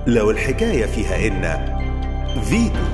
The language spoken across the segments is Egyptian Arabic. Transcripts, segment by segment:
لو الحكاية فيها إن فيتو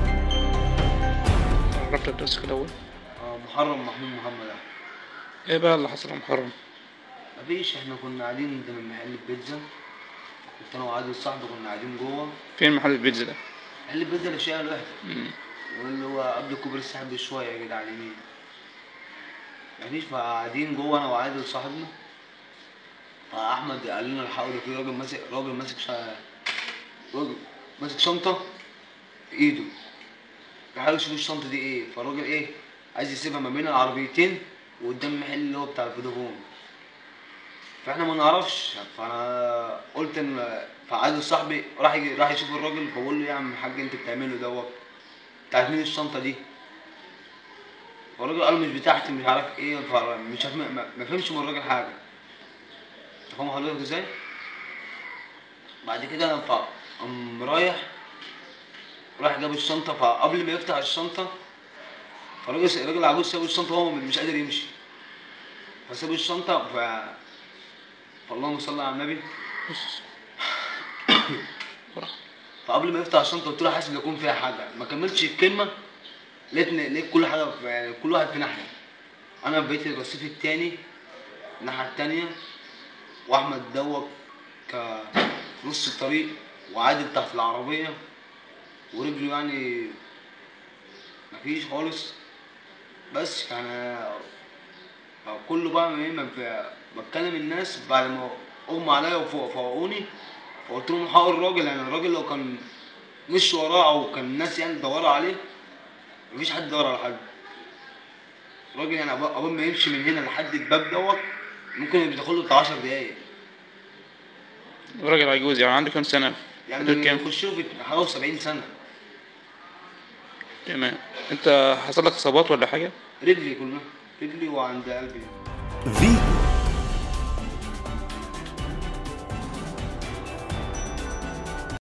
عرفت نفسك الأول آه، محرم محمود محمد أحمد إيه بقى اللي حصل يا محرم مفيش احنا كنا قاعدين قدام محل البيتزا كنت انا وعادل صاحبي كنا قاعدين جوه فين محل البيتزا ده؟ محل البيتزا اللي في الشارع الواحد مم. واللي هو قبل كوبري السحاب بشوية كده على اليمين مفيش فقاعدين جوه انا وعادل صاحبنا فاحمد قال لنا الحقوا ده في راجل ماسك راجل ماسك شا... راجل ماسك شنطة في ايده تعالوا شوفوا الشنطة دي ايه فالراجل ايه عايز يسيبها ما بين العربيتين وقدام المحل اللي هو بتاع الفودافون فاحنا ما نعرفش فانا قلت ان فعادل صاحبي راح يجي راح يشوف الراجل فبقول له يا عم الحاج انت بتعمله دوت بتاعت مين الشنطه دي فالراجل قال مش بتاعتي مش عارف ايه فمش عارف ما, ما فهمش من الراجل حاجه انت فاهم حضرتك ازاي بعد كده انا ف- قام رايح راح جاب الشنطه فقبل ما يفتح الشنطه فالراجل الراجل العجوز ساب الشنطه وهو مش قادر يمشي فساب الشنطه ف فاللهم صل على النبي بص براحة. فقبل ما يفتح الشنطه قلت له حاسس ان يكون فيها حاجه ما كملتش الكلمه لقيت لقيت كل حاجه في- يعني كل واحد في ناحيه انا في بيت الرصيف التاني الناحيه التانيه واحمد دوت ك نص الطريق وعادل تحت العربيه ورجله يعني مفيش خالص بس كان كله بقى ايه ما في- بتكلم الناس بعد ما اغمى عليا وفوق فوقوني فقلت لهم حق الراجل يعني الراجل لو كان مش وراه او كان الناس يعني مدوره عليه مفيش حد دور على حد الراجل يعني أبو- اول ما يمشي من هنا لحد الباب دوت ممكن بتاخد له بتاع 10 دقايق راجل عجوز يعني عنده كام سنة؟ يعني حدود كام؟ يخش له في حوالي 70 سنه تمام أنت حصل لك إصابات ولا حاجة؟ رجلي كلها رجلي وعند قلبي فيتو